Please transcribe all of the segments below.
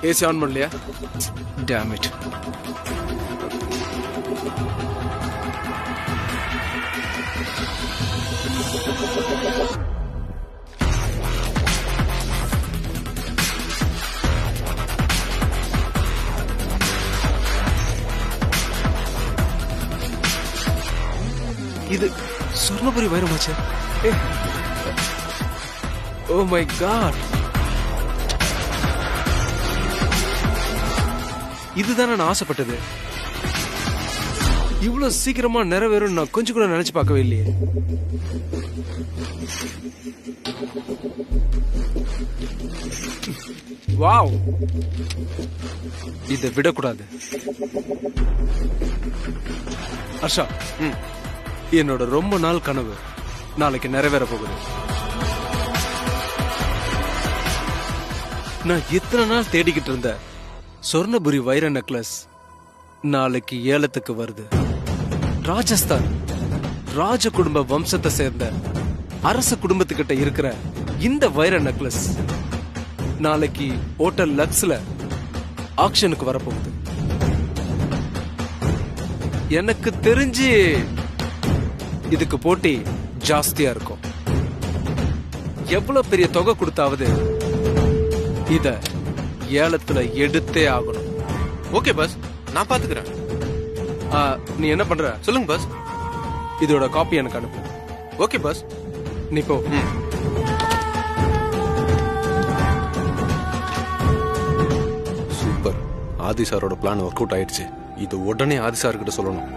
AC on பண்ணலையா damn it இது சொர்ணபுரி வைரமாச்சே ஓ மை காட் இதுதானே நான் ஆசைப்பட்டது இவ்வளவு சீக்கிரமா நிறைவேறும் நான் கொஞ்சம் கூட நினைச்சு பார்க்கவே இல்லையே வாவ் இதை விடக்கூடாது ஹர்ஷா ம், என்னோட ரொம்ப நாள் கனவு நாளைக்கு நிறைவேற போகுது நான் இத்தனை நாள் தேடிக்கிட்டு இருந்த சொர்ணபுரி வைர நெக்லஸ் நாளைக்கு ஏலத்துக்கு வருது ராஜஸ்தான் ராஜ குடும்ப வம்சத்தை சேர்ந்த அரச குடும்பத்துக்கிட்ட இருக்கிற இந்த வைர நெக்லஸ் நாளைக்கு ஹோட்டல் லக்ஸ்ல ஆக்ஷனுக்கு வரப்போகுது எனக்கு தெரிஞ்சு இதுக்கு போட்டி ஜாஸ்தியா இருக்கும் எவ்வளவு பெரிய தொகை கொடுத்தாவது இத ஏலத்துல எடுத்தே ஆகணும் ஓகே பாஸ் நான் பாத்துக்கிறேன் ஆ, நீ என்ன பண்ற சொல்லுங்க பாஸ் இதோட காப்பி எனக்கு அனுப்பு ஓகே பாஸ் நீ போ சூப்பர் ஆதி சாரோட பிளான் ஒர்க் அவுட் ஆயிடுச்சு இது உடனே ஆதி சார் கிட்ட சொல்லணும்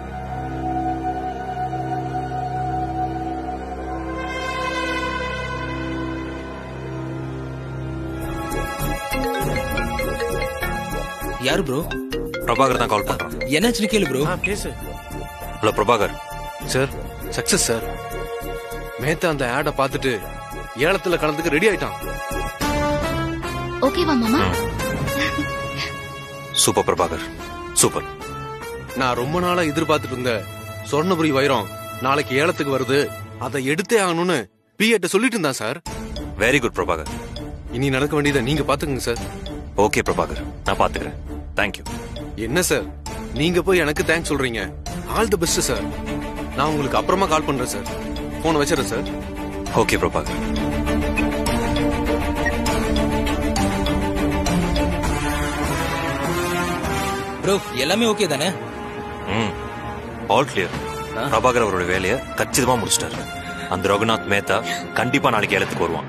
யாரு ப்ரோ பிரபாகர் தான் கால் பண்றான் என்னாச்சுன்னு கேளு ப்ரோ பேசு hello Prabhakar sir success sir Mehta அந்த ஆடை பார்த்துட்டு ஏலத்துல கலந்துக்க ரெடி ஆயிட்டான் ஓகேவா மாமா சூப்பர் பிரபாகர் சூப்பர் நான் ரொம்ப நாளா எதிர்பார்த்துட்டு இருந்த சொர்ணபுரி வைரம் நாளைக்கு ஏலத்துக்கு வருது அதை எடுத்தே ஆகணும்னு பிஏட்ட சொல்லிட்டு இருந்தான் சார் வெரி குட் பிரபாகர் இனி நடக்க வேண்டியதை நீங்க பாத்துக்கங்க சார் ஓகே பிரபாகர் நான் பாத்துக்கிறேன் தேங்க்யூ என்ன சார் நீங்க போய் எனக்கு தேங்க்ஸ் சொல்றீங்க ஆல் தி பெஸ்ட் சார் நான் உங்களுக்கு அப்புறமா கால் பண்றேன் சார் போன் வச்சிடறேன் சார் ஓகே பிரபாகர் ப்ரோ எல்லாமே ஓகே தானே ம் ஆல் கிளியர் பிரபாகர் அவரோட வேலையை கச்சிதமா முடிச்சிட்டாரு அந்த ரகுநாத் மேத்தா கண்டிப்பா நாளைக்கு ஏலத்துக்கு வருவான்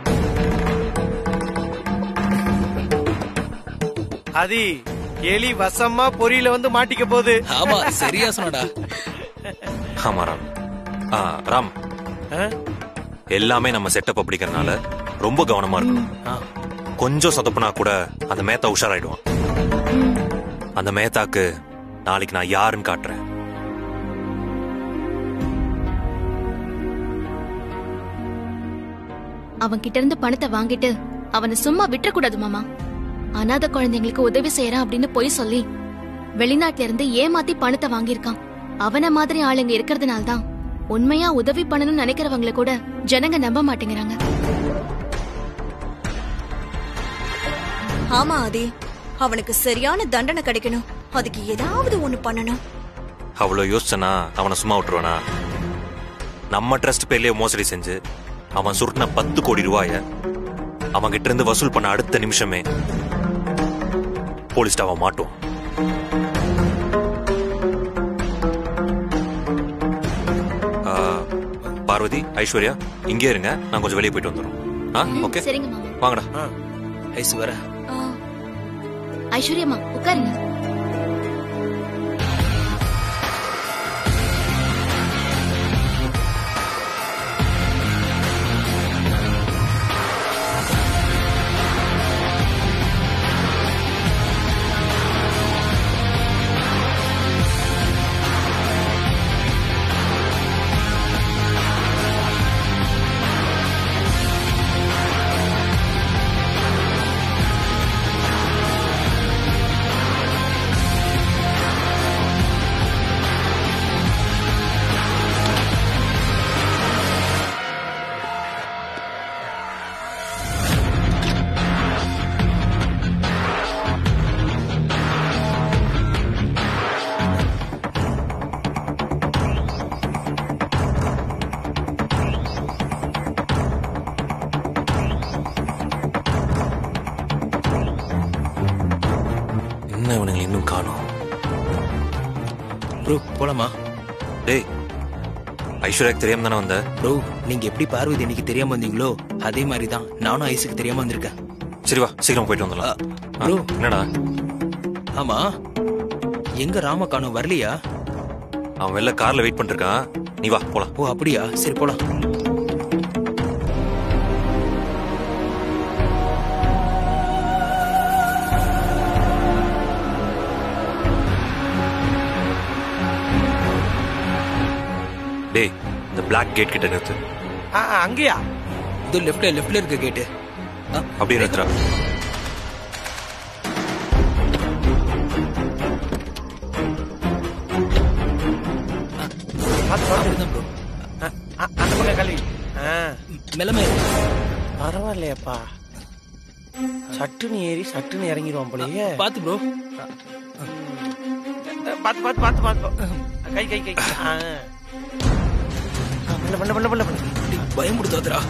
அதி எலி வசமா பொரியில வந்து மாட்டிக்க போகுது ஆமா சரியா சொன்னடா ஆமா ராம் ஆ, ராம் ஆ? எல்லாமே நம்ம செட்டப் அப்படிங்கறனால ரொம்ப கவனமா இருக்கணும் ஆ. கொஞ்சம் சொதப்புனா கூட அந்த மேத்தா உஷாராயிடுவான் அந்த மேத்தாக்கு நாளைக்கு நான் யாருன்னு காட்டுறேன் அவன் கிட்ட இருந்து பணத்தை வாங்கிட்டு அவனை சும்மா விட்டுறக்கூடாது மாமா அனாதை குழந்தைங்களுக்கு உதவி செய்யறான் அப்படின்னு பொய் சொல்லி வெளிநாட்டுல இருந்து ஏமாத்தி பணத்தை வாங்கியிருக்கான் அவன மாதிரி ஆளுங்க இருக்கிறதுனால தான் உண்மையா உதவி பண்ணணும்னு நினைக்கிறவங்கள கூட ஜனங்க நம்ப மாட்டேங்கிறாங்க ஆமா ஆதி அவனுக்கு சரியான தண்டனை கிடைக்கணும் அதுக்கு ஏதாவது ஒண்ணு பண்ணணும் அவ்வளவு யோசிச்சனா அவனை சும்மா விட்டுருவானா நம்ம ட்ரஸ்ட் பேர்லயே மோசடி செஞ்சு அவன் சுருட்டின பத்து கோடி ரூபாய அவன் கிட்ட இருந்து வசூல் பண்ண அடுத்த நிமிஷமே போலீஸ்ட அவன் மாட்டுவான் ஆ, பார்வதி ஐஸ்வர்யா இங்கே இருங்க நான் கொஞ்சம் வெளியே போயிட்டு வந்துடுறோம் ஆ ஓகே சரிங்க மாமா வாங்கடா ஐஸ்வரா ஆ, ஐஸ்வர்யம்மா உட்காருங்க ப்ரோ போலாமா டேய் ஐஸ்வர்யாக்கு தெரியாம தானே வந்த ப்ரோ நீங்க எப்படி பார்வதி இன்னைக்கு தெரியாம வந்தீங்களோ அதே மாதிரி தான் நானும் ஐஸுக்கு தெரியாம வந்திருக்கேன் சரி வா சீக்கிரம் போயிட்டு வந்துடலாம் ஆ, bro. என்னடா ஆமா எங்க ராம காணோம் வரலையா அவன் வெளில கார்ல வெயிட் பண்ணிருக்கான் நீ வா போலாம் ஓ அப்படியா சரி போலாம் டேய் இந்த பிளாக் கேட் கிட்ட நிறுத்து ஆ, ஆ, அங்கேயா இது லெஃப்ட்ல லெஃப்ட்ல இருக்க கேட்டு அப்படியே நிறுத்துறா பார்த்து பார்த்து. ப்ரோ ஆ, ஆ, அந்த பக்கம் கழுவி ஆ, மெல்லமே பரவாயில்லையப்பா சட்டுன்னு ஏறி சட்டுன்னு இறங்கிடுவான் போலயே பாத்து ப்ரோ பார்த்து பார்த்து பார்த்து பார்த்து கை கை கை ஆ. ஆ, பண்ண பண்ண பண்ண பண்ண பண்ண பயம் கொடுத்தாதுரா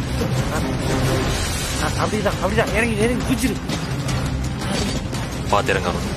ஆ, அப்படிதான் அப்படிதான் இறங்கி இறங்கி குச்சிரு பார்த்து இறங்க அவன்.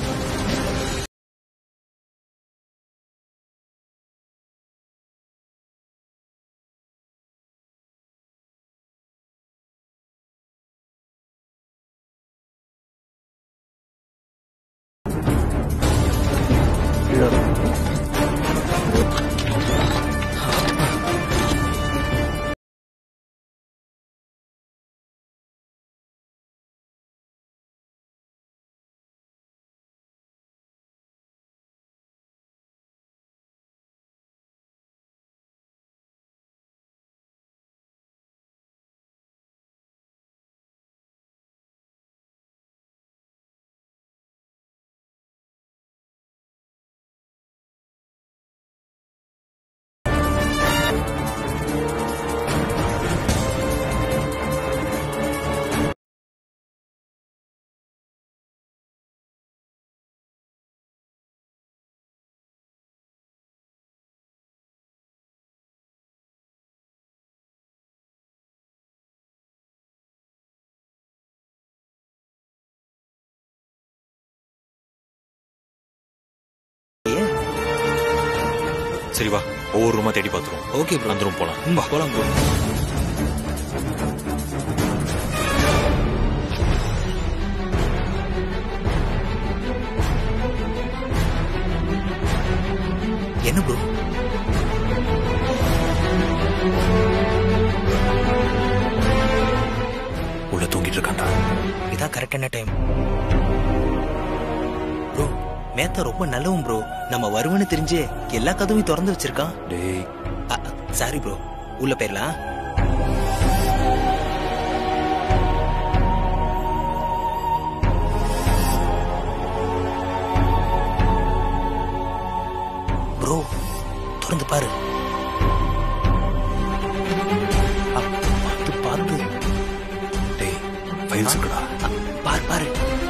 சரி வா ஒவ்வொரு ரூமா தேடி பார்த்துருவோம் ஓகே ப்ரோ அந்த ரூம் போலாம் ம், போலாம் ப்ரோ என்ன ப்ரோ உள்ள தூங்கிட்டு இருக்கான்டா இதான் கரெக்டான டைம் ப்ரோ மேத்தா ரொம்ப நல்லவன் ப்ரோ நம்ம வருவன்னு தெரிஞ்சு எல்லா கதவையும் திறந்து வச்சிருக்கான் டேய் சாரி ப்ரோ உள்ள போயிடலாம் ப்ரோ திறந்து பாரு அ, பார்த்து பார்த்து டேய் ஃபைல்ஸ் இருக்குடா அ, பாரு பாரு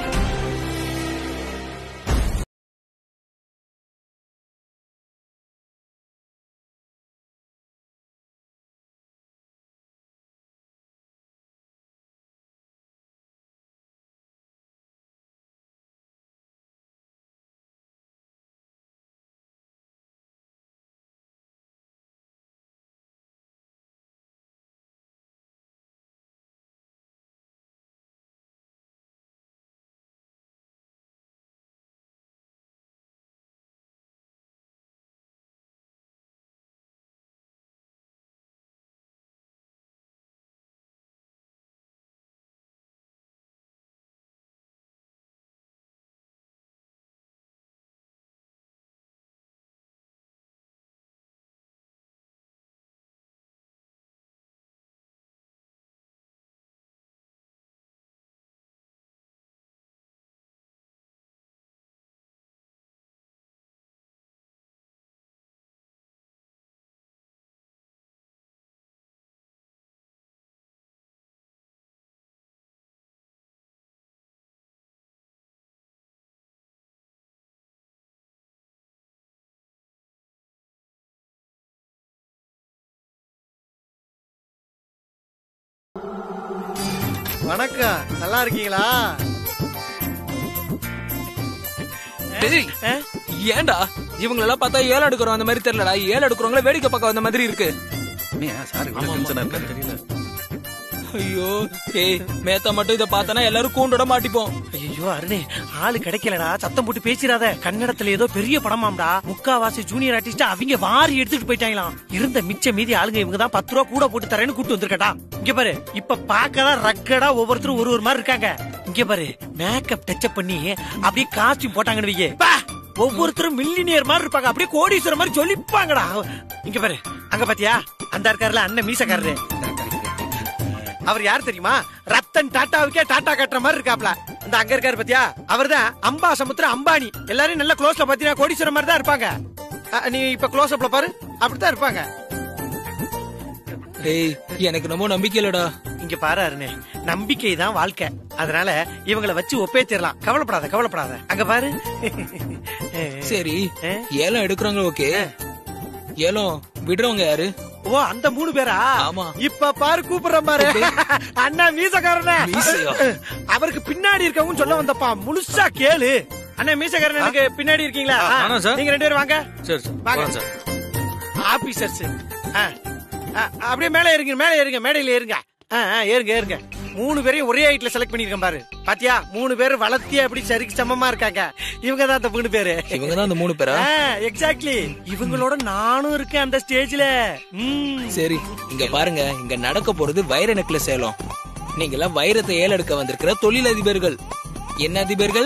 வணக்கம் நல்லா இருக்கீங்களா டேய் ஆ? ஏன்டா இவங்களெல்லாம் பார்த்தா ஏழை எடுக்கிறோம் அந்த மாதிரி தெரியலடா ஏழை எடுக்கிறவங்கள வேடிக்கை பார்க்க வந்த மாதிரி இருக்கு ஐயோ ஏய் மேத்தா மட்டும் இத பார்த்தனா எல்லாரும் கூண்டோட மாட்டிப்போம் ஐயோ அருணே ஆளு கிடைக்கலடா சத்தம் போட்டு பேசிடாத கன்னடத்துல ஏதோ பெரிய படமாம்டா முக்காவாசி ஜூனியர் ஆர்டிஸ்ட் அவங்க வாரி எடுத்துட்டு போயிட்டாங்களாம் இருந்த மிச்ச மீதி ஆளுங்க இவங்க தான் பத்து ரூபா கூட போட்டு தரேன்னு கூட்டு வந்திருக்கடா இங்க பாரு இப்ப பாக்கதான் ரக்கடா ஒவ்வொருத்தரும் ஒரு ஒரு மாதிரி இருக்காங்க இங்க பாரு மேக்கப் டச்சப் பண்ணி அப்படியே காஸ்டியூம் போட்டாங்கன்னு வையே பா! ஒவ்வொருத்தரும் மில்லினியர் மாதிரி இருப்பாங்க அப்படியே கோடீஸ்வரர் மாதிரி சொல்லிப்பாங்கடா இங்க பாரு அங்க பாத்தியா அந்த இருக்காருல அண்ணன் மீசக்காரரு அவர் யார் தெரியுமா ரத்தன் டாட்டாவுக்கே டாட்டா கட்டுற மாதிரி இருக்காப்ல இந்த அங்க இருக்காரு பாத்தியா அவர்தான் அம்பா சமுத்திர அம்பானி எல்லாரும் நல்ல க்ளோஸ்ல பாத்தீங்கன்னா கோடீஸ்வரர் மாதிரி தான் இருப்பாங்க அ, நீ இப்ப க்ளோஸ் அப்ல பாரு அப்படித்தான் இருப்பாங்க டேய் எனக்கு ரொம்ப நம்பிக்கை இல்லடா இங்க பாரு அருணே நம்பிக்கை தான் வாழ்க்கை அதனால இவங்கள வச்சு ஒப்பேத்திடலாம் கவலைப்படாத கவலைப்படாத அங்க பாரு சரி ஆ? ஏலம் எடுக்கிறவங்க ஓகே ஏலம் விடுறவங்க யாரு ஓ அந்த மூணு பேரா ஆமா. இப்ப பாரு கூப்பிடுறேன் பாரு அண்ணா மீசக்காரன மீசையா? அவருக்கு பின்னாடி இருக்கவும் சொல்ல வந்தப்பா முழுசா கேளு அண்ணா மீசக்காரன் எனக்கு பின்னாடி இருக்கீங்களா ஆ, ஆனா சார். நீங்க ரெண்டு பேரும் வாங்க சரி சார் வாங்க வாங்க சார் ஆபீசர்ஸ் அப்படியே மேலே ஏறுங்க மேலே ஏறுங்க மேடையில ஏறுங்க ஆ, ஆ, ஏறுங்க ஏறுங்க மூணு பேரையும் ஒரே ஹைட்ல செலக்ட் பண்ணிருக்கேன் பாரு பாத்தியா மூணு பேர் வளர்த்தி அப்படி சரிக்கு சமமா இருக்காங்க இவங்க தான் அந்த மூணு பேரு இவங்க தான் அந்த மூணு பேரா எக்ஸாக்ட்லி இவங்களோட நானும் இருக்கேன் அந்த ஸ்டேஜ்ல ம் சரி இங்க பாருங்க இங்க நடக்க போறது வைர நெக்லஸ் ஏலம் நீங்க எல்லாம் வைரத்தை ஏல எடுக்க வந்திருக்கிற தொழிலதிபர்கள் என்ன அதிபர்கள்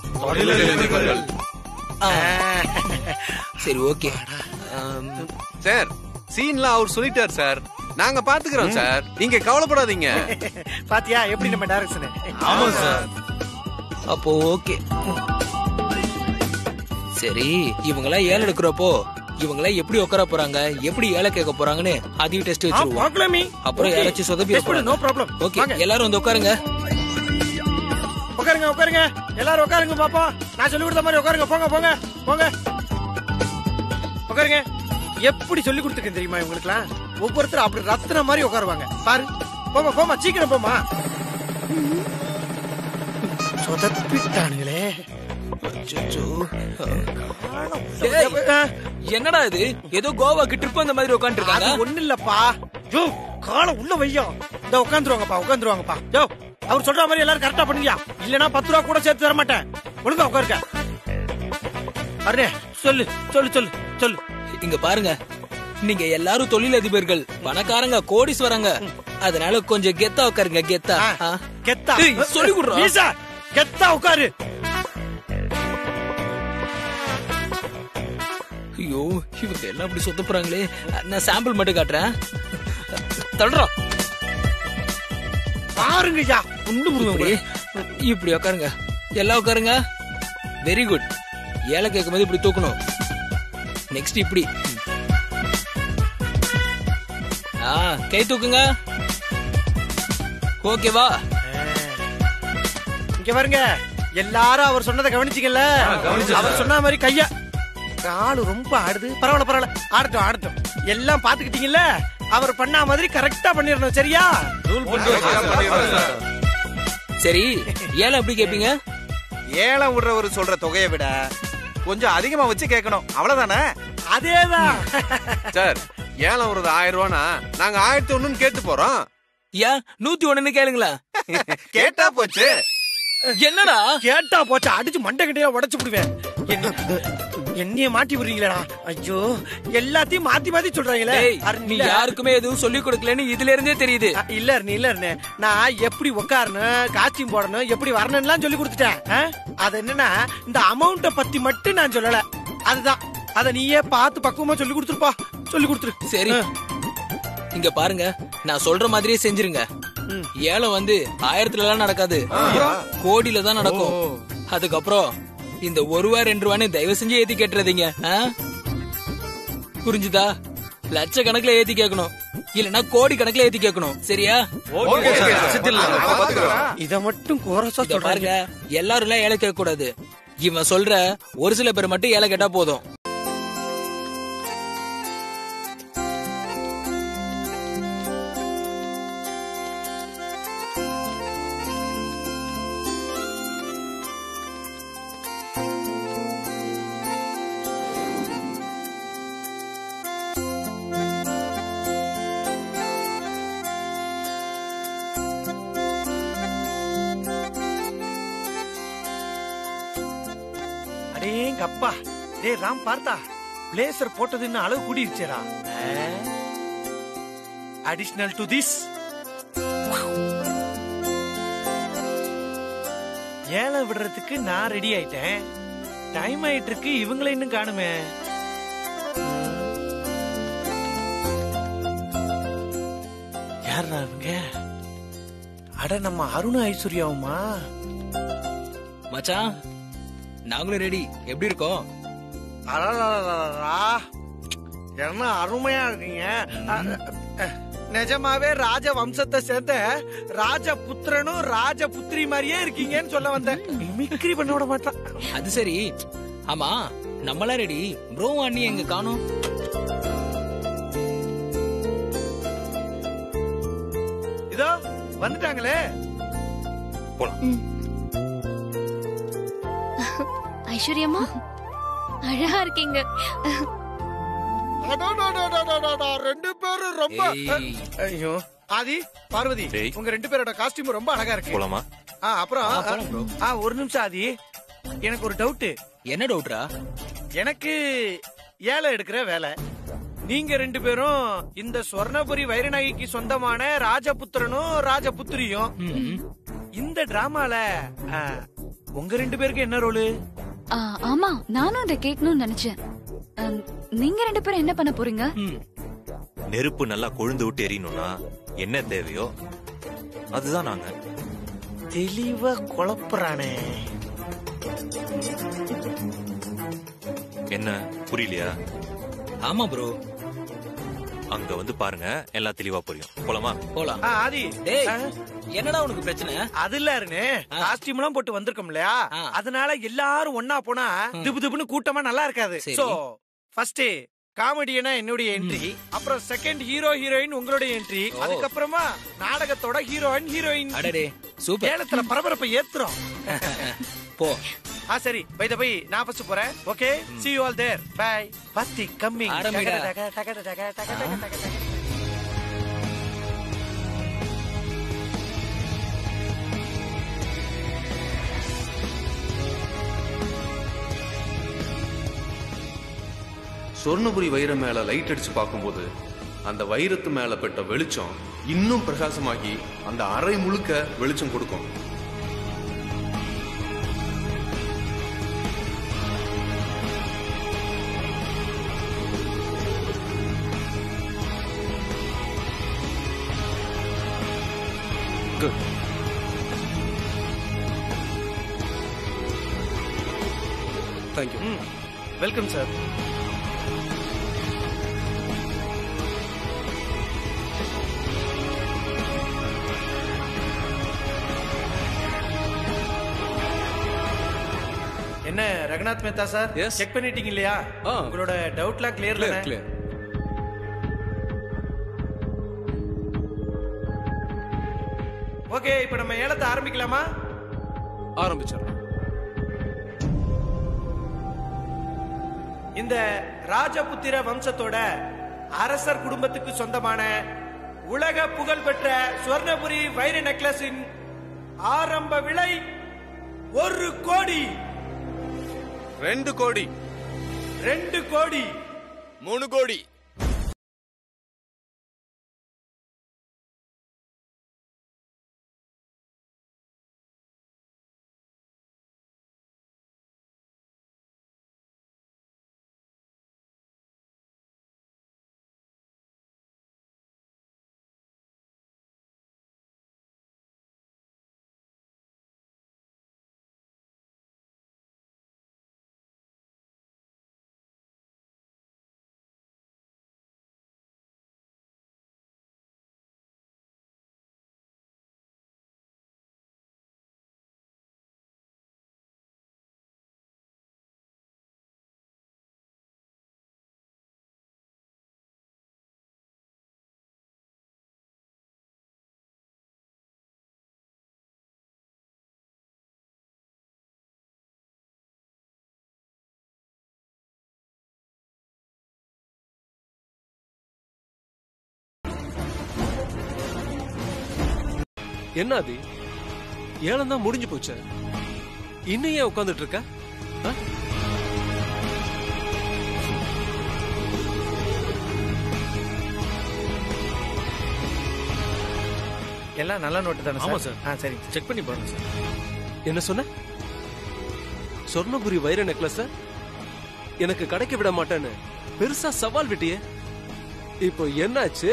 ஆ. சரி ஓகே சார் சீன்லாம் அவர் சொல்லிட்டார் சார் நாங்க பாத்துக்கிறோம் சார் நீங்க கவலைப்படாதீங்க பாத்தியா எப்படி நம்ம டைரக்ஷன் ஆமா சார் அப்போ ஓகே சரி இவங்கெல்லாம் ஏல எடுக்கிறப்போ இவங்கெல்லாம் எப்படி உட்கார போறாங்க எப்படி ஏல கேட்க போறாங்கன்னு அதையும் டெஸ்ட் வச்சிருவோம் பார்க்கலாமே அப்புறம் யாராச்சும் சொதப்பி நோ ப்ராப்ளம் ஓகே எல்லாரும் வந்து உட்காருங்க உட்காருங்க உட்காருங்க எல்லாரும் உட்காருங்க பாப்போம் நான் சொல்லி கொடுத்த மாதிரி உட்காருங்க போங்க போங்க போங்க உட்காருங்க எப்படி சொல்லி கொடுத்துருக்கேன் தெரியுமா இவங்களுக்குலாம் ஒவ்வொருத்தரும் அப்படி ரத்தின மாதிரி உட்காருவாங்க பாரு போமா போமா சீக்கிரம் போமா சொதப்பிட்டானுங்களே அச்சச்சோ. டேய், என்னடா இது ஏதோ கோவாக்கு ட்ரிப் அந்த மாதிரி உட்காந்துட்டு அது இருக்காங்க ஒண்ணு இல்லப்பா யோ காலை உள்ள வையோ இந்த உட்காந்துருவாங்கப்பா உட்காந்துருவாங்கப்பா யோ அவர் சொல்ற மாதிரி எல்லாரும் கரெக்டா பண்ணுங்க இல்லனா பத்து ரூபா கூட சேர்த்து தர மாட்டேன் ஒழுங்கா உட்காருங்க அருணே சொல்லு சொல்லு சொல்லு சொல்லு இங்க பாருங்க நீங்க எல்லாரும் தொழிலதிபர்கள் பணக்காரங்க கோடீஸ்வரங்க அதனால கொஞ்சம் கெத்தா உட்காருங்க கெத்தா ஆ? கெத்தா ஏய், சொல்லிக் கொடுறா. வீசா கெத்தா உட்காரு ஐயோ இவங்க எல்லாம் அப்படி சொத்தப்புறாங்களே நான் சாம்பிள் மட்டும் காட்டுறேன் தள்ளுறோம் பாருங்க ஐயா ஒண்ணு இப்படி முருகன் இப்படி உட்காருங்க எல்லாம் உட்காருங்க வெரி குட் ஏழை கேட்கும் போது இப்படி தூக்கணும் நெக்ஸ்ட் இப்படி ஆ கை தூக்குங்க ஓகேவா இங்க பாருங்க எல்லாரும் அவர் சொன்னதை கவனிச்சீங்கல்ல அவர் சொன்ன மாதிரி கையா காலு ரொம்ப ஆடுது பரவாயில்ல பரவாயில்ல ஆடட்டும் ஆடட்டும் எல்லாம் பாத்துக்கிட்டீங்கல்ல அவர் பண்ண மாதிரி கரெக்டா பண்ணிடணும் சரியா சரி ஏழை எப்படி கேப்பீங்க ஏலம் விடுறவர் சொல்ற தொகையை விட கொஞ்சம் அதிகமா வச்சு கேட்கணும் அவ்வளவுதானே அதேதான் சார் ஏலம் ஒரு ஆயிரம் ரூபானா நாங்க ஆயிரத்தி ஒண்ணுன்னு கேட்டு போறோம் ஏன் நூத்தி ஒண்ணுன்னு கேளுங்களேன் கேட்டா போச்சு என்னடா கேட்டா போச்சு அடிச்சு மண்டை கட்டையா உடைச்சு விடுவேன் என்ன- என்னைய மாட்டி விடுறீங்களா ஐயோ எல்லாத்தையும் மாத்தி மாத்தி சொல்றாங்களே டேய், அருண் நீ இல்ல. யாருக்குமே எதுவும் சொல்லி கொடுக்கலன்னு இதுல இருந்தே தெரியுது அ, இல்ல அருண், இல்ல அருண். நான் எப்படி உட்காரணும் காஸ்டியூம் போடணும் எப்படி வரணும்லாம் சொல்லி கொடுத்துட்டேன் ஆ? அது என்னன்னா இந்த அமௌண்ட பத்தி மட்டும் நான் சொல்லல அதுதான் அத நீயே பார்த்து பக்குவமா சொல்லி கொடுத்துருப்பா சொல்லி கொடுத்துரு சரி இங்க பாருங்க நான் சொல்ற மாதிரியே செஞ்சிருங்க ம். ஏலம் வந்து ஆயிரத்துல எல்லாம் நடக்காது கோடியில தான் நடக்கும் அதுக்கப்புறம் இந்த ஒரு ரூபா ரெண்டு ரூபான்னு தயவு செஞ்சு ஏத்தி கேட்டுறாதீங்க ஆ? புரிஞ்சுதா லட்ச கணக்குல ஏத்தி கேட்கணும் இல்லனா கோடி கணக்குல ஏத்தி கேட்கணும் சரியா இத மட்டும் கோரஸா இத பாருங்க சொல்றாங்க எல்லாரும் எல்லாம் ஏழை கேட்க கூடாது இவன் சொல்ற ஒரு சில பேர் மட்டும் ஏழை கேட்டா போதும் அடேங்க அப்பா டேய் ராம் பார்த்தா பிளேசர் போட்டது இன்னும் அளவு கூடிருச்சேடா அடிஷனல் டு திஸ் ஏழை விடுறதுக்கு நான் ரெடி ஆயிட்டேன் டைம் ஆயிட்டு இருக்கு இவங்களை இன்னும் காணுமே யாரா இவங்க அட நம்ம அருண் ஐஸ்வர்யாவுமா மச்சான் நாங்களும் ரெடி எப்படி இருக்கோம் அடடடடடா. என்ன அருமையா இருக்கீங்க அ- அ- நிஜமாவே ராஜ வம்சத்தை சேர்ந்த ராஜ புத்திரனும் ராஜ புத்திரி மாதிரியே இருக்கீங்கன்னு சொல்ல வந்தேன் மிமிக்ரி பண்ண விட மாட்டான் அது சரி ஆமா நம்மளாம் ரெடி ப்ரோ அண்ணி எங்க காணோம் இதோ வந்துட்டாங்களே ஐஸ்வர்யம்மா அழகா இருக்கீங்க அடடடடடடடா, ரெண்டு பேரும் ரொம்ப ஏய். ஐயோ ஆதி பார்வதி டேய். உங்க ரெண்டு பேரோட காஸ்டியூம் ரொம்ப அழகா இருக்கு போலாமா ஆ, அப்புறம் ஆ, போலாம் bro. ஆ, ஒரு நிமிஷம் ஆதி எனக்கு ஒரு டவுட் என்ன டவுட்ரா எனக்கு ஏழை எடுக்கிற வேலை நீங்க ரெண்டு பேரும் இந்த ஸ்வர்ணபுரி வைரநாயகிக்கு சொந்தமான ராஜபுத்திரனும் ராஜபுத்திரியும் இந்த டிராமால ஆ, உங்க ரெண்டு பேருக்கு என்ன ரோலு ஆ, ஆமா நானும் அதை கேட்கணும்னு நினைச்சேன் அம், நீங்க ரெண்டு பேரும் என்ன பண்ண போறீங்க நெருப்பு நல்லா கொழுந்து விட்டு எரியணும்னா என்ன தேவையோ அதுதான் நாங்க தெளிவா குழப்புறானே என்ன புரியலையா ஆமா ப்ரோ அங்க வந்து பாருங்க எல்லாம் தெளிவா புரியும் போலாமா போலாம் ஆ, ஆதி டேய் ஆ, என்னடா உனக்கு பிரச்சனை அது இல்ல அருணு காஸ்டியூம் எல்லாம் போட்டு வந்திருக்கோம் இல்லையா ஆ. அதனால எல்லாரும் ஒன்னா போனா திபு திபுன்னு கூட்டமா நல்லா இருக்காது சரி. சோ ஃபர்ஸ்ட் காமெடியனா என்னுடைய என்ட்ரி அப்புறம் செகண்ட் ஹீரோ ஹீரோயின் உங்களுடைய என்ட்ரி ஓ. அதுக்கப்புறமா நாடகத்தோட ஹீரோயின் ஹீரோயின் அடடே சூப்பர் ஏலத்துல பரபரப்பை ஏத்துறோம் போ ஆ சரி பை த பை நான் ஃபர்ஸ்ட் போறேன் okay see you all there bye பத்தி கம்மிங் ஆரம்பிடா. சொர்ணபுரி வைரம் மேல லைட் அடிச்சு பார்க்கும்போது அந்த வைரத்து மேல பெற்ற வெளிச்சம் இன்னும் பிரகாசமாகி அந்த அறை முழுக்க வெளிச்சம் கொடுக்கும் குட் தேங்க்யூ வெல்கம் சார் என்ன Ranganath Mehta sir Yes. Check பண்ணிட்டீங்க இல்லையா ஆ. உங்களோட டவுட்லாம் கிளியர் கிளியர் கிளியர் ஓகே இப்போ நம்ம ஏலத்தை ஆரம்பிக்கலாமா ஆரம்பிச்சிடலாம் இந்த ராஜபுத்திர வம்சத்தோட அரசர் குடும்பத்துக்கு சொந்தமான உலக புகழ்பெற்ற சுவர்ணபுரி வைர நெக்லஸின் ஆரம்ப விலை ஒரு கோடி ரெண்டு கோடி ரெண்டு கோடி மூணு கோடி என்ன அது ஏலம் தான் முடிஞ்சு போச்சு இன்னும் ஏன் உட்காந்துட்டு இருக்க ஆ? எல்லாம் நல்ல நோட்டு தானே ஆமா சார் சார். ஆ சரி செக் பண்ணி பாருங்க சார் என்ன சொன்ன சொர்ணபுரி வைர நெக்லஸ் எனக்கு கிடைக்க விட மாட்டேன்னு பெருசா சவால் விட்டியே இப்போ என்னாச்சு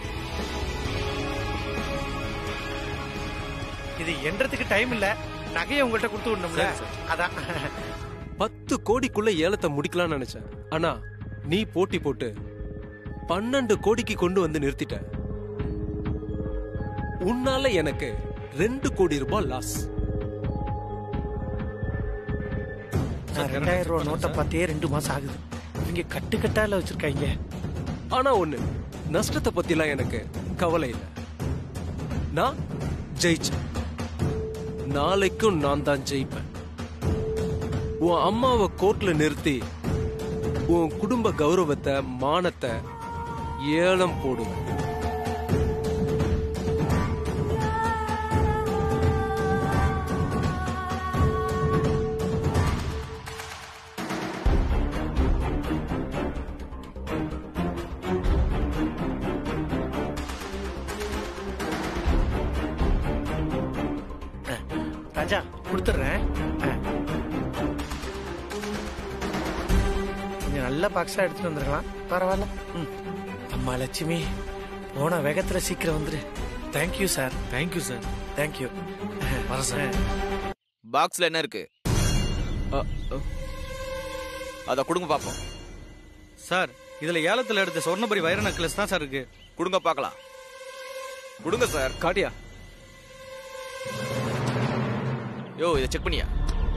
இது எண்றதுக்கு டைம் இல்ல நகையை உங்கள்கிட்ட கொடுத்து விடணும்ல சரி, சரி. அதான் பத்து கோடிக்குள்ள ஏலத்தை முடிக்கலாம்னு நினைச்சேன் ஆனா நீ போட்டி போட்டு பன்னெண்டு கோடிக்கு கொண்டு வந்து நிறுத்திட்ட உன்னால எனக்கு ரெண்டு கோடி ரூபாய் லாஸ் நான் ரெண்டாயிரம் ரூபாய் நோட்டை பார்த்தே ரெண்டு மாசம் ஆகுது இங்க கட்டு கட்டால வச்சிருக்காங்க ஆனா ஒண்ணு நஷ்டத்தை பத்திலாம் எனக்கு கவலை இல்லை நான் ஜெயிச்சேன் நாளைக்கும் நான் தான் ஜெயிப்பேன் உன் அம்மாவை கோர்ட்ல நிறுத்தி உன் குடும்ப கௌரவத்தை மானத்தை ஏலம் போடுவேன் ராஜா கொடுத்துட்றேன் ஆ. கொஞ்சம் நல்ல பாக்ஸா எடுத்துட்டு வந்துருக்கலாம் பரவாயில்ல ம். அம்மா லட்சுமி போன வேகத்துல சீக்கிரம் வந்துரு thank you sir thank you sir thank you வர சார் பாக்ஸ்ல என்ன இருக்கு அத கொடுங்க பாப்போம் சார் இதுல ஏலத்துல எடுத்த சொர்ணபுரி வைர நெக்லஸ் தான் சார் இருக்கு கொடுங்க பார்க்கலாம் கொடுங்க சார் காட்டியா யோ இதை செக் பண்ணியா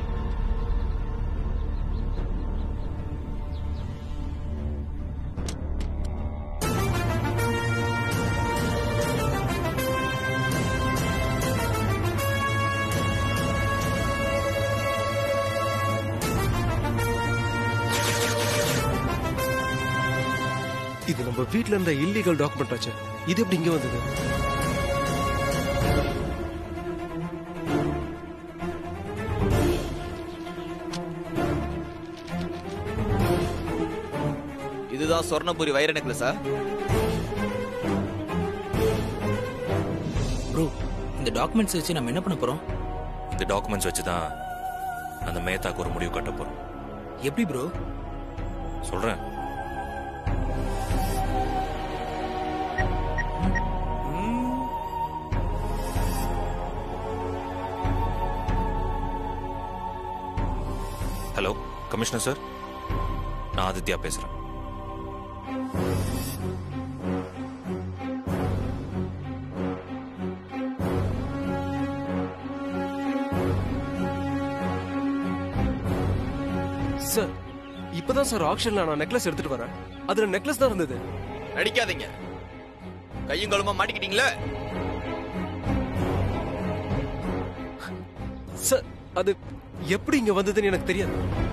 இது நம்ம வீட்ல இருந்த இல்லீகல் டாக்குமெண்ட் ஆச்சு இது எப்படி இங்க வந்தது இதுதான் சொர்ணபுரி வைர நெக்லஸா ப்ரோ இந்த டாக்குமெண்ட்ஸ் வச்சு நம்ம என்ன பண்ண போறோம் இந்த டாக்குமெண்ட்ஸ் வச்சு தான் அந்த மேத்தாக்கு ஒரு முடிவு கட்ட போறோம் எப்படி ப்ரோ சொல்றேன் ஹலோ கமிஷனர் சார் நான் ஆதித்யா பேசுறேன் சார் இப்பதான் சார் ஆக்ஷன்ல நான் நெக்லஸ் எடுத்துட்டு வரேன் அதுல நெக்லஸ் தான் இருந்தது நடிக்காதீங்க கையும் கழுமா மாட்டிக்கிட்டீங்களே சார் அது எப்படி இங்க வந்ததுன்னு எனக்கு தெரியாது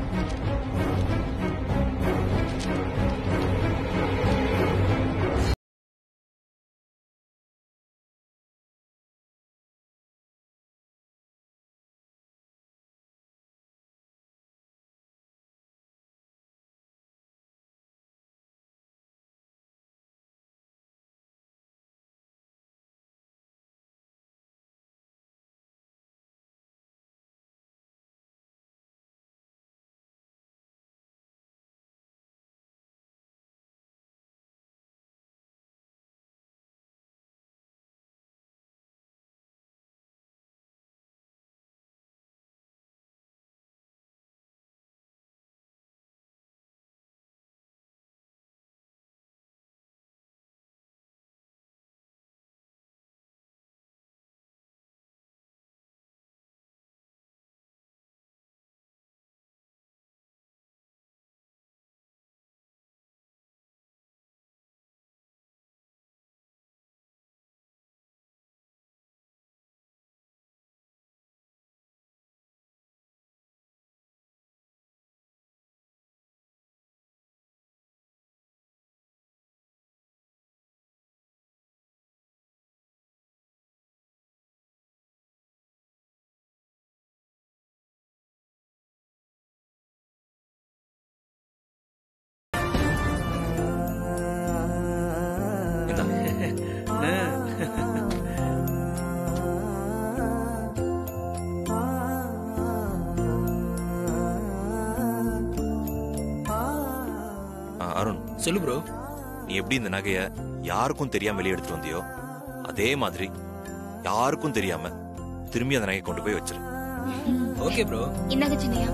ஆ, அருண் சொல்லு ப்ரோ நீ எப்படி இந்த நகைய யாருக்கும் தெரியாம வெளியே எடுத்துட்டு வந்தியோ அதே மாதிரி யாருக்கும் தெரியாம திரும்பி அந்த நகையை கொண்டு போய் வச்சிரு ஓகே ப்ரோ இந்தாங்க சின்னையா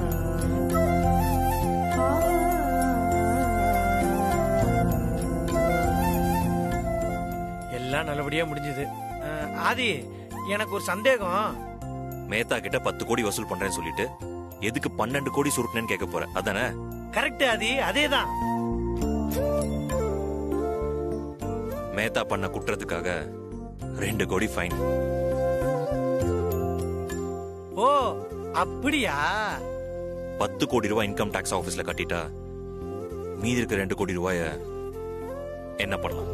எல்லாம் நல்லபடியா முடிஞ்சது அஹ், ஆதி எனக்கு ஒரு சந்தேகம் மேத்தா கிட்ட பத்து கோடி வசூல் பண்றேன்னு சொல்லிட்டு எதுக்கு பன்னெண்டு கோடி சுருட்டினேன்னு கேட்க போற அதானே கரெக்ட் ஆதி அதேதான் மேத்தா பண்ண குற்றத்துக்காக ரெண்டு கோடி ஃபைன் ஓ அப்படியா பத்து கோடி ரூபாய் இன்கம் டாக்ஸ் ஆபீஸ்ல கட்டிட்டா மீதி இருக்க ரெண்டு கோடி ரூபாய என்ன பண்ணலாம்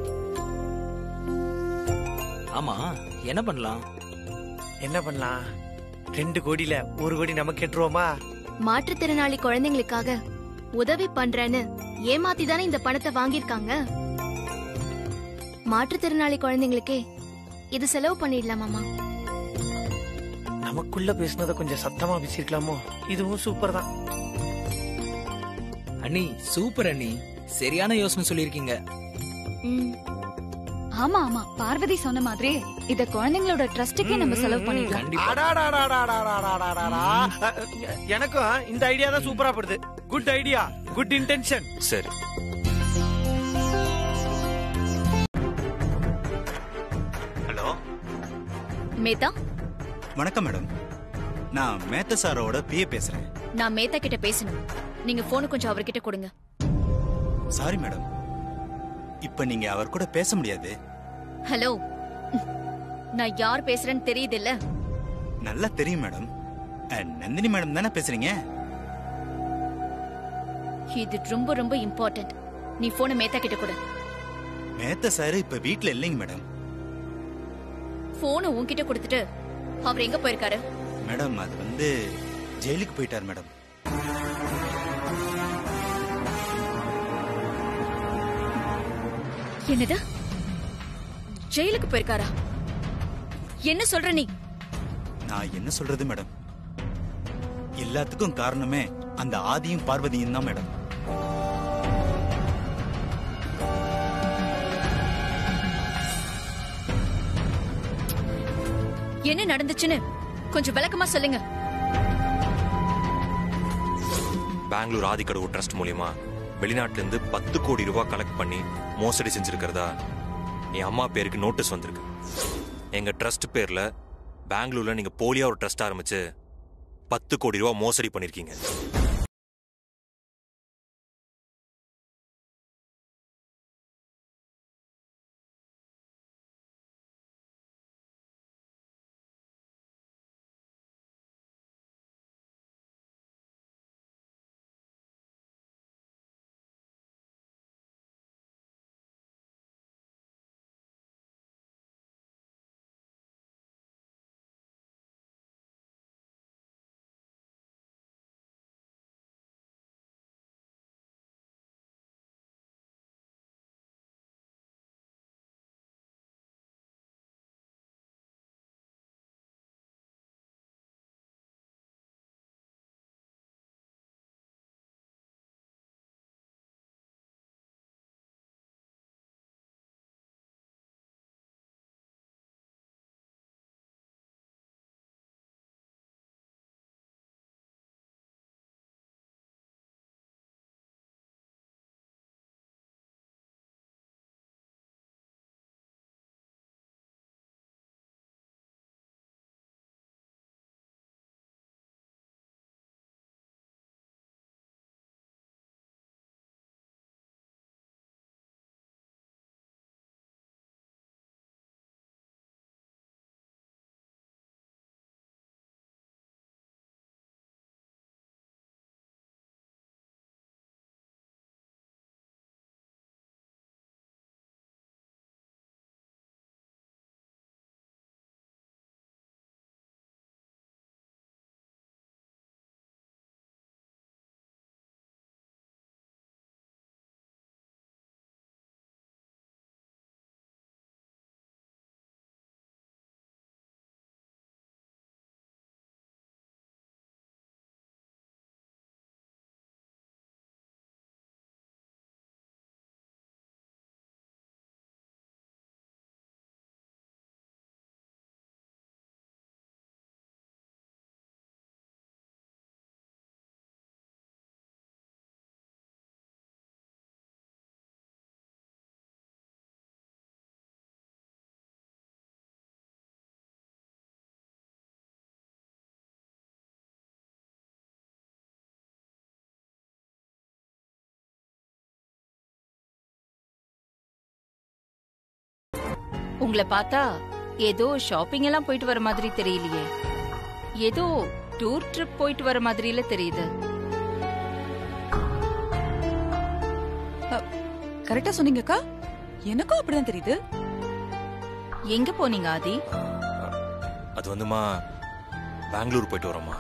ஆமா என்ன பண்ணலாம் என்ன பண்ணலாம் ரெண்டு கோடியில ஒரு கோடி நமக்கு கேட்டுருவோமா மாற்றுத்திறனாளி குழந்தைங்களுக்காக உதவி பண்றேன்னு ஏமாத்தி தானே இந்த பணத்தை வாங்கியிருக்காங்க மாற்றுத்திறனாளி குழந்தைங்களுக்கே இது செலவு பண்ணிடலாமாமா நமக்குள்ள பேசுனதை கொஞ்சம் சத்தமா பேசிருக்கலாமோ இதுவும் சூப்பர் தான் அண்ணி சூப்பர் அண்ணி சரியான யோசனை சொல்லியிருக்கீங்க ம் ஆமா ஆமா பார்வதி சொன்ன மாதிரி இத குழந்தைங்களோட ட்ரஸ்டுக்கே நம்ம செலவு பண்ணிடலாம் கண்டிப்பா அடாடாடாடாடாடாடாடாடா. அஹ், எனக்கும் இந்த ஐடியா தான் சூப்பரா படுது குட் ஐடியா குட் இன்டென்ஷன் சரி ஹலோ மேத்தா வணக்கம் மேடம் நான் மேத்த சாரோட பிஏ பேசுறேன் நான் மேத்தா கிட்ட பேசணும் நீங்க போனை கொஞ்சம் அவர்கிட்ட கொடுங்க சாரி மேடம் இப்ப நீங்க அவர் கூட பேச முடியாது ஹலோ நான் யார் பேசுறேன்னு தெரியுது இல்ல நல்லா தெரியும் மேடம் அஹ், நந்தினி மேடம் தானே பேசுறீங்க இது ரொம்ப ரொம்ப இம்பார்ட்டன்ட் நீ போனை மேத்தா கிட்ட கொடு மேத்த சார் இப்ப வீட்ல இல்லைங்க மேடம் போனை உன்கிட்ட கொடுத்துட்டு அவர் எங்க போயிருக்காரு மேடம் அது வந்து ஜெயிலுக்கு போயிட்டார் மேடம் என்னது ஜெயிலுக்கு போயிருக்காரா என்ன சொல்ற நீ நான் என்ன சொல்றது மேடம் எல்லாத்துக்கும் காரணமே அந்த ஆதியும் பார்வதியும் தான் மேடம் என்ன நடந்துச்சுன்னு கொஞ்சம் விளக்கமா சொல்லுங்க பெங்களூர் ஆதிக்கடவு ட்ரஸ்ட் மூலியமா வெளிநாட்டுல இருந்து பத்து கோடி ரூபாய் கலெக்ட் பண்ணி மோசடி செஞ்சிருக்கிறதா என் அம்மா பேருக்கு நோட்டீஸ் வந்திருக்கு எங்க ட்ரஸ்ட் பேர்ல பெங்களூர்ல நீங்க போலியா ஒரு ட்ரஸ்ட் ஆரம்பிச்சு பத்து கோடி ரூபாய் மோசடி பண்ணிருக்கீங்க உங்களை பார்த்தா ஏதோ ஷாப்பிங் எல்லாம் போயிட்டு வர மாதிரி தெரியலையே ஏதோ டூர் ட்ரிப் போயிட்டு வர மாதிரில தெரியுது கரெக்டா சொன்னீங்கக்கா எனக்கும் அப்படிதான் தெரியுது எங்க போனீங்க ஆதி அது வந்துமா பெங்களூர் போயிட்டு வரோமா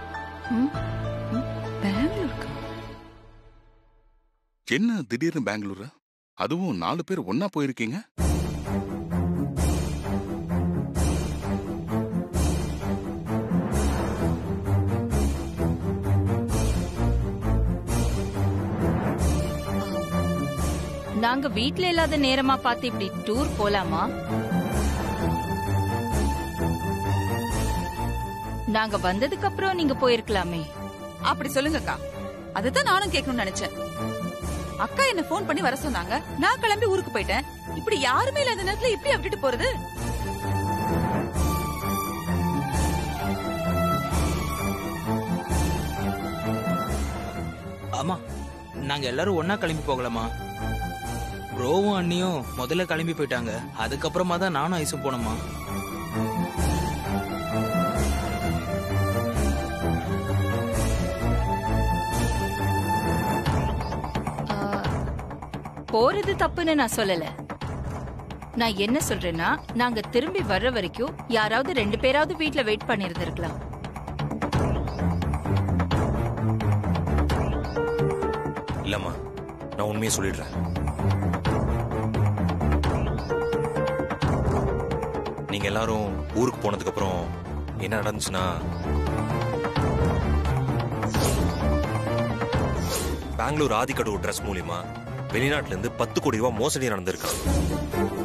பெங்களூருக்கு என்ன திடீர்னு பெங்களூர் அதுவும் நாலு பேர் ஒன்னா போயிருக்கீங்க நாங்க வீட்ல இல்லாத நேரமா பார்த்து இப்படி டூர் போலாமா நாங்க வந்ததுக்கு அப்புறம் நீங்க போயிருக்கலாமே அப்படி சொல்லுங்கக்கா அதுதான் நானும் கேட்கணும்னு நினைச்சேன் அக்கா என்ன ஃபோன் பண்ணி வர சொன்னாங்க நான் கிளம்பி ஊருக்கு போயிட்டேன் இப்படி யாருமே இல்லாத நேரத்துல எப்படி விட்டுட்டு போறது ஆமா நாங்க எல்லாரும் ஒன்னா கிளம்பி போகலாமா ப்ரோவும் அண்ணியும் முதல்ல கிளம்பி போயிட்டாங்க அதுக்கப்புறமா தான் நானும் ஐஸும் போனோமா ஆ, போறது தப்புன்னு நான் சொல்லல நான் என்ன சொல்றேன்னா நாங்க திரும்பி வர்ற வரைக்கும் யாராவது ரெண்டு பேராவது வீட்ல வெயிட் பண்ணிருந்திருக்கலாம் இல்லம்மா நான் உண்மையை சொல்லிடுறேன் நீங்க எல்லாரும் ஊருக்கு போனதுக்கு அப்புறம் என்ன நடந்துச்சுன்னா பெங்களூர் ஆதிக்கடவு ட்ரெஸ் மூலியமா வெளிநாட்டுல இருந்து பத்து கோடி ரூபாய் மோசடி நடந்திருக்கான்